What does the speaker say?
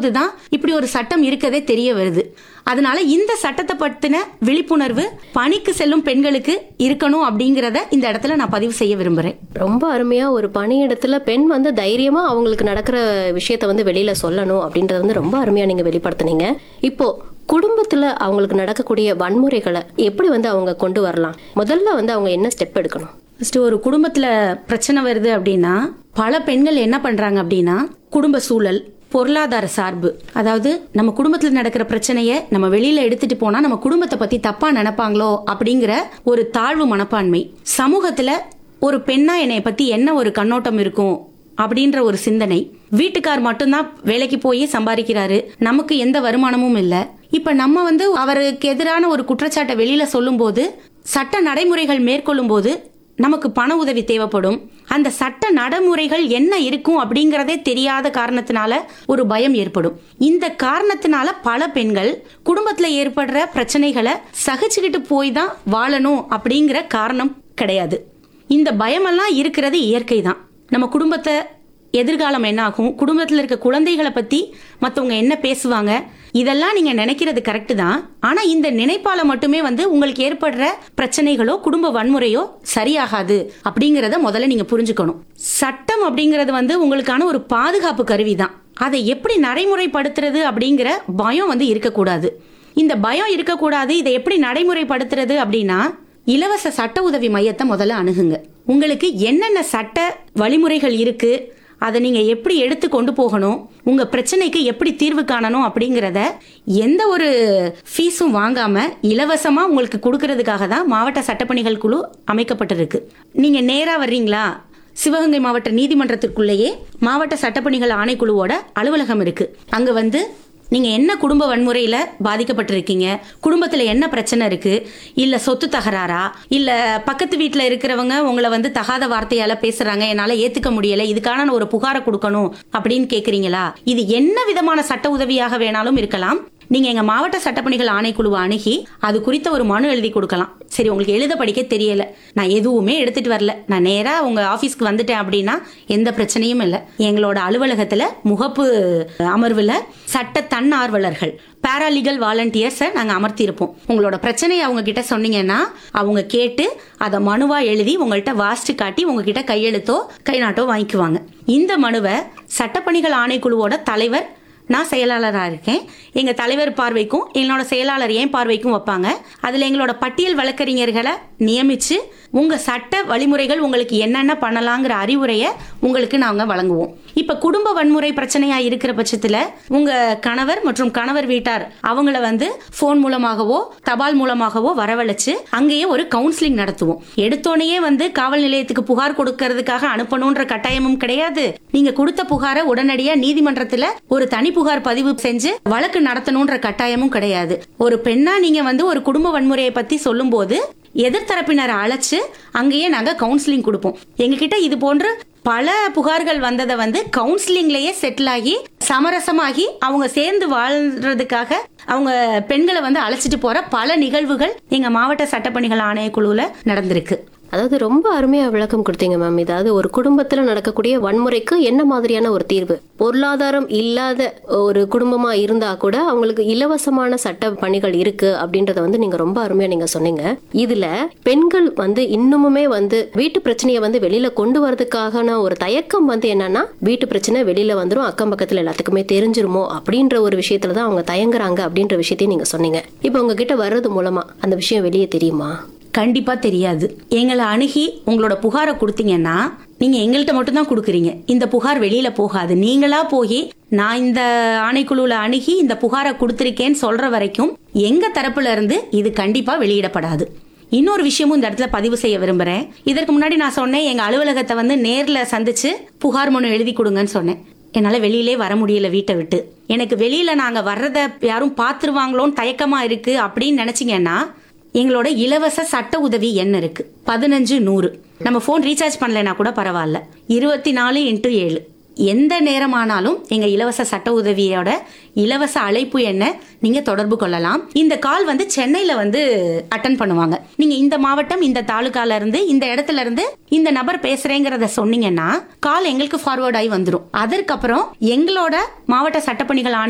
போதுதான் இப்படி ஒரு சட்டம் இருக்கதே தெரிய வருது அதனால இந்த சட்டத்தை பத்தின விழிப்புணர்வு பணிக்கு செல்லும் பெண்களுக்கு இருக்கணும் அப்படிங்கறத இந்த இடத்துல நான் பதிவு செய்ய விரும்புறேன் ரொம்ப அருமையா ஒரு பணியிடத்துல பெண் வந்து தைரியமா அவங்களுக்கு நடக்கிற விஷயத்த வந்து வெளியில சொல்லணும் அப்படின்றத வந்து ரொம்ப அருமையா நீங்க வெளிப்படுத்துனீங்க இப்போ குடும்பத்துல அவங்களுக்கு நடக்கக்கூடிய வன்முறைகளை எப்படி வந்து அவங்க கொண்டு வரலாம் முதல்ல வந்து அவங்க என்ன ஸ்டெப் எடுக்கணும் ஃபர்ஸ்ட் ஒரு குடும்பத்துல பிரச்சனை வருது அப்படின்னா பல பெண்கள் என்ன பண்றாங்க அப்படின்னா குடும்ப சூழல் பொருளாதார சார்பு அதாவது நம்ம குடும்பத்துல நடக்கிற பிரச்சனைய நம்ம வெளியில எடுத்துட்டு போனா நம்ம குடும்பத்தை பத்தி தப்பா நினைப்பாங்களோ அப்படிங்கிற ஒரு தாழ்வு மனப்பான்மை சமூகத்துல ஒரு பெண்ணா என்னைய பத்தி என்ன ஒரு கண்ணோட்டம் இருக்கும் அப்படின்ற ஒரு சிந்தனை வீட்டுக்கார் மட்டும்தான் வேலைக்கு போய் சம்பாதிக்கிறாரு நமக்கு எந்த வருமானமும் இல்ல இப்ப நம்ம வந்து அவருக்கு எதிரான ஒரு குற்றச்சாட்டை வெளியில சொல்லும்போது சட்ட நடைமுறைகள் மேற்கொள்ளும் போது நமக்கு பண உதவி தேவைப்படும் அந்த சட்ட நடைமுறைகள் என்ன இருக்கும் அப்படிங்கறதே தெரியாத காரணத்தினால ஒரு பயம் ஏற்படும் இந்த காரணத்தினால பல பெண்கள் குடும்பத்துல ஏற்படுற பிரச்சனைகளை சகிச்சுக்கிட்டு போய் தான் வாழணும் அப்படிங்கிற காரணம் கிடையாது இந்த பயமெல்லாம் இருக்கிறது இயற்கை தான் நம்ம குடும்பத்தை எதிர்காலம் என்ன ஆகும் குடும்பத்தில் இருக்க குழந்தைகளை பத்தி மற்றவங்க என்ன பேசுவாங்க இதெல்லாம் நீங்க நினைக்கிறது கரெக்ட் தான் ஆனா இந்த நினைப்பால மட்டுமே வந்து உங்களுக்கு ஏற்படுற பிரச்சனைகளோ குடும்ப வன்முறையோ சரியாகாது அப்படிங்கறத முதல்ல நீங்க புரிஞ்சுக்கணும் சட்டம் அப்படிங்கறது வந்து உங்களுக்கான ஒரு பாதுகாப்பு கருவி தான் அதை எப்படி நடைமுறைப்படுத்துறது அப்படிங்கிற பயம் வந்து இருக்கக்கூடாது இந்த பயம் இருக்கக்கூடாது இதை எப்படி நடைமுறைப்படுத்துறது அப்படின்னா இலவச சட்ட உதவி மையத்தை முதல்ல அணுகுங்க உங்களுக்கு என்னென்ன சட்ட வழிமுறைகள் இருக்கு அதை நீங்க எப்படி எடுத்து கொண்டு போகணும் உங்க பிரச்சனைக்கு எப்படி தீர்வு காணணும் அப்படிங்கறத எந்த ஒரு ஃபீஸும் வாங்காம இலவசமா உங்களுக்கு கொடுக்கறதுக்காக தான் மாவட்ட சட்டப்பணிகள் குழு அமைக்கப்பட்டிருக்கு நீங்க நேரா வர்றீங்களா சிவகங்கை மாவட்ட நீதிமன்றத்துக்குள்ளேயே மாவட்ட சட்டப்பணிகள் ஆணைக்குழுவோட அலுவலகம் இருக்கு அங்க வந்து நீங்க என்ன குடும்ப வன்முறையில பாதிக்கப்பட்டிருக்கீங்க குடும்பத்துல என்ன பிரச்சனை இருக்கு இல்ல சொத்து தகராறா இல்ல பக்கத்து வீட்ல இருக்கிறவங்க உங்களை வந்து தகாத வார்த்தையால பேசுறாங்க என்னால ஏத்துக்க முடியல இதுக்கான நான் ஒரு புகாரை கொடுக்கணும் அப்படின்னு கேக்குறீங்களா இது என்ன விதமான சட்ட உதவியாக வேணாலும் இருக்கலாம் நீங்க எங்க மாவட்ட சட்டப்பணிகள் ஆணைக்குழுவை அணுகி அது குறித்த ஒரு மனு எழுதி கொடுக்கலாம் சரி உங்களுக்கு எழுத படிக்க தெரியல நான் எதுவுமே எடுத்துட்டு வரல நான் நேரா உங்க ஆபீஸ்க்கு வந்துட்டேன் அப்படின்னா எந்த பிரச்சனையும் இல்லை எங்களோட அலுவலகத்துல முகப்பு அமர்வுல சட்ட தன்னார்வலர்கள் பாராலீகல் வாலண்டியர்ஸை நாங்கள் அமர்த்தியிருப்போம் உங்களோட பிரச்சனையை அவங்க கிட்ட சொன்னீங்கன்னா அவங்க கேட்டு அதை மனுவா எழுதி உங்கள்கிட்ட வாசிச்சு காட்டி உங்ககிட்ட கையெழுத்தோ கை நாட்டோ வாங்கிக்குவாங்க இந்த மனுவை சட்டப்பணிகள் ஆணைக்குழுவோட தலைவர் நான் செயலாளராக இருக்கேன் எங்கள் தலைவர் பார்வைக்கும் என்னோட செயலாளர் ஏன் பார்வைக்கும் வைப்பாங்க அதில் எங்களோட பட்டியல் வழக்கறிஞர்களை நியமித்து உங்கள் சட்ட வழிமுறைகள் உங்களுக்கு என்னென்ன பண்ணலாங்கிற அறிவுரையை உங்களுக்கு நாங்கள் வழங்குவோம் இப்போ குடும்ப வன்முறை பிரச்சனையாக இருக்கிற பட்சத்தில் உங்கள் கணவர் மற்றும் கணவர் வீட்டார் அவங்கள வந்து ஃபோன் மூலமாகவோ தபால் மூலமாகவோ வரவழைச்சு அங்கேயே ஒரு கவுன்சிலிங் நடத்துவோம் எடுத்தோடனே வந்து காவல் நிலையத்துக்கு புகார் கொடுக்கறதுக்காக அனுப்பணுன்ற கட்டாயமும் கிடையாது நீங்க கொடுத்த புகாரை உடனடியா நீதிமன்றத்துல ஒரு தனி புகார் பதிவு செஞ்சு வழக்கு நடத்தணும்ன்ற கட்டாயமும் கிடையாது ஒரு பெண்ணா நீங்க வந்து ஒரு குடும்ப வன்முறையை பத்தி சொல்லும்போது எதிர்த்தரப்பினரை அழைச்சு அங்கேயே நாங்க கவுன்சிலிங் கொடுப்போம் எங்ககிட்ட இது போன்ற பல புகார்கள் வந்ததை வந்து கவுன்சிலிங்லயே செட்டில் ஆகி சமரசமாகி அவங்க சேர்ந்து வாழ்றதுக்காக அவங்க பெண்களை வந்து அழைச்சிட்டு போற பல நிகழ்வுகள் எங்க மாவட்ட சட்டப்பணிகள் ஆணையக்குழுல நடந்திருக்கு அதாவது ரொம்ப அருமையா விளக்கம் கொடுத்தீங்க மேம் இதாவது ஒரு குடும்பத்துல நடக்கக்கூடிய வன்முறைக்கு என்ன மாதிரியான ஒரு தீர்வு பொருளாதாரம் இல்லாத ஒரு குடும்பமா இருந்தா கூட அவங்களுக்கு இலவசமான சட்ட பணிகள் இருக்கு அப்படின்றத வந்து நீங்க ரொம்ப அருமையா நீங்க சொன்னீங்க இதுல பெண்கள் வந்து இன்னுமுமே வந்து வீட்டு பிரச்சனையை வந்து வெளியில கொண்டு வரதுக்கான ஒரு தயக்கம் வந்து என்னன்னா வீட்டு பிரச்சனை வெளியில வந்துரும் அக்கம் பக்கத்துல எல்லாத்துக்குமே தெரிஞ்சிருமோ அப்படின்ற ஒரு விஷயத்துல தான் அவங்க தயங்குறாங்க அப்படின்ற விஷயத்தையும் நீங்க சொன்னீங்க இப்போ உங்ககிட்ட வர்றது மூலமா அந்த விஷயம் வெளியே தெரியுமா கண்டிப்பா தெரியாது எங்களை அணுகி உங்களோட புகாரை கொடுத்தீங்கன்னா நீங்க எங்கள்கிட்ட மட்டும் தான் கொடுக்குறீங்க இந்த புகார் வெளியில போகாது நீங்களா போய் நான் இந்த ஆணைக்குழுல அணுகி இந்த புகாரை கொடுத்திருக்கேன்னு சொல்ற வரைக்கும் எங்க தரப்புல இருந்து இது கண்டிப்பா வெளியிடப்படாது இன்னொரு விஷயமும் இந்த இடத்துல பதிவு செய்ய விரும்புறேன் இதற்கு முன்னாடி நான் சொன்னேன் எங்க அலுவலகத்தை வந்து நேர்ல சந்திச்சு புகார் மனு எழுதி கொடுங்கன்னு சொன்னேன் என்னால வெளியிலே வர முடியல வீட்டை விட்டு எனக்கு வெளியில நாங்க வர்றத யாரும் பாத்துருவாங்களோன்னு தயக்கமா இருக்கு அப்படின்னு நினைச்சீங்கன்னா எங்களோட இலவச சட்ட உதவி எண் இருக்கு பதினஞ்சு நூறு நம்ம ஃபோன் ரீசார்ஜ் பண்ணலைன்னா கூட பரவாயில்ல இருபத்தி நாலு இன்ட்டு ஏழு எந்த நேரமானாலும் எங்க இலவச சட்ட உதவியோட இலவச அழைப்பு எண்ணை நீங்க தொடர்பு கொள்ளலாம் இந்த கால் வந்து சென்னையில வந்து அட்டன் பண்ணுவாங்க நீங்க இந்த மாவட்டம் இந்த தாலுகால இருந்து இந்த இடத்துல இருந்து இந்த நபர் பேசுறேங்கிறத சொன்னீங்கன்னா கால் எங்களுக்கு ஃபார்வர்ட் ஆகி வந்துரும் அதற்கப்புறம் எங்களோட மாவட்ட சட்டப்பணிகள் ஆணையம்